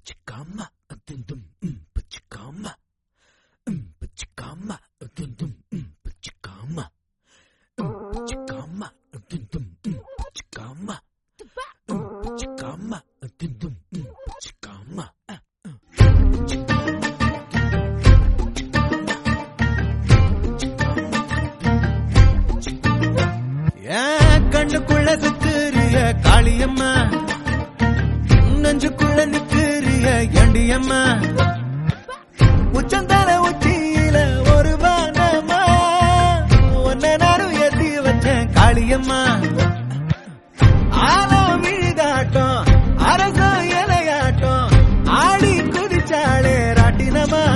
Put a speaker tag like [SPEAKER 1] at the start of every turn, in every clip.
[SPEAKER 1] pachikama, atendum, mm, pachikama, mm, pachikama, atendum, mm, pachikama, mm, pachikama, atendum, mm, pachikama, mm, pachikama, atendum, mm, pachikama. ah, ah.
[SPEAKER 2] ஏன் கண்ணுக்குள்ள சுத்துறிய காளியம்மா நெஞ்சுக்குள்ள நிக்கிறிய எண்டியம்மா உச்சந்தால உச்சியில ஒரு வானம்மா உன்னை நானும் ஏத்தி வச்சேன் காளியம்மா ஆலம் விழுதாட்டம் அரசம் இலையாட்டம் ஆடி குதிச்சாலே ராட்டினமா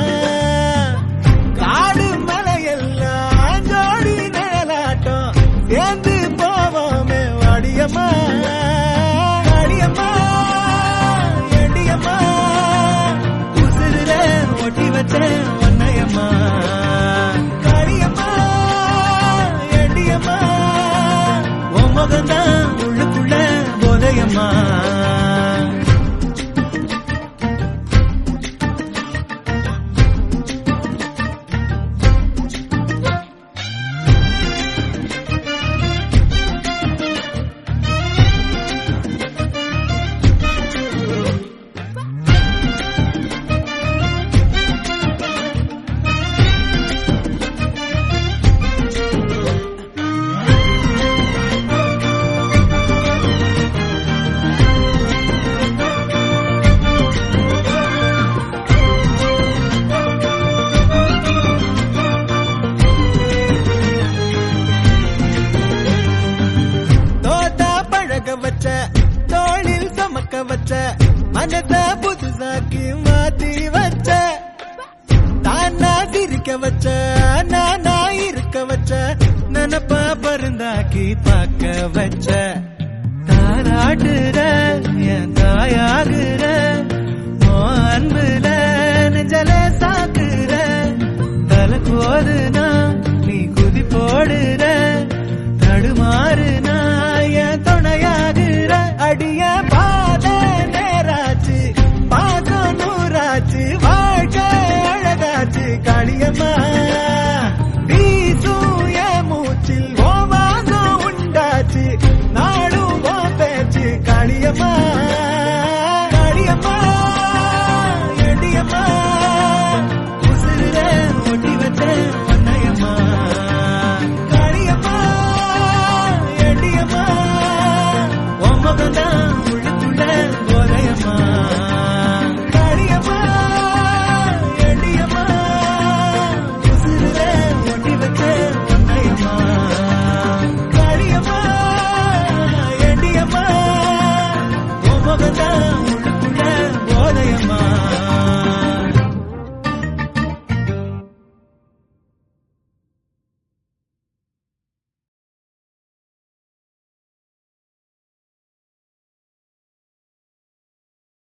[SPEAKER 2] காடு மலையெல்லாம் ஜோடி நிழலாட்டம் சேர்ந்து போவோமே வாடியம்மா வாடியம்மா ஏண்டியம்மா உசுருல ஒட்டி வச்சேன் ஒன்னையம்மா காளியம்மா ஏண்டியம்மா உன் முகம்தான் உள்ளுக்குள்ள போதையம்மா தோத்தா பழக வச்ச தோளில் சமக்க வச்ச மனத புதுசாக்கி மாத்தி வச்ச தானா சிரிக்க வச்ச நானா இருக்க வச்ச நினப்பா பருந்தாக்கி பார்க்க வச்ச தாராட்டுற என் தாயாகுற உன் அன்புல நெஞ்சல சாக்குற தலை கோதுனா நீ குதி போடுற தடுமாறுனா என் துணையாகுற அடிய பாத நேராச்சு பாசம் நூறாச்சு வாழ்க்கை அழகாச்சு காளியம்மா வீசும் என் மூச்சில் ஓ வாசம் உண்டாச்சு நாடும் ஓ பேச்சு காளியம்மா காளியம்மா எடியம்மா உசுருல ஒட்டி வச்ச ஒன்னையம்மா காளியம்மா எடியம்மா உன் முகம்தான் உள்ளுக்குள்ள போதையம்மா காளியம்மா எடியம்மா உசுருல ஒட்டி வச்ச ஒன்னையம்மா காளியம்மா எடியம்மா உன் முகம்தான் உள்ளுக்குள்ள போதையம்மா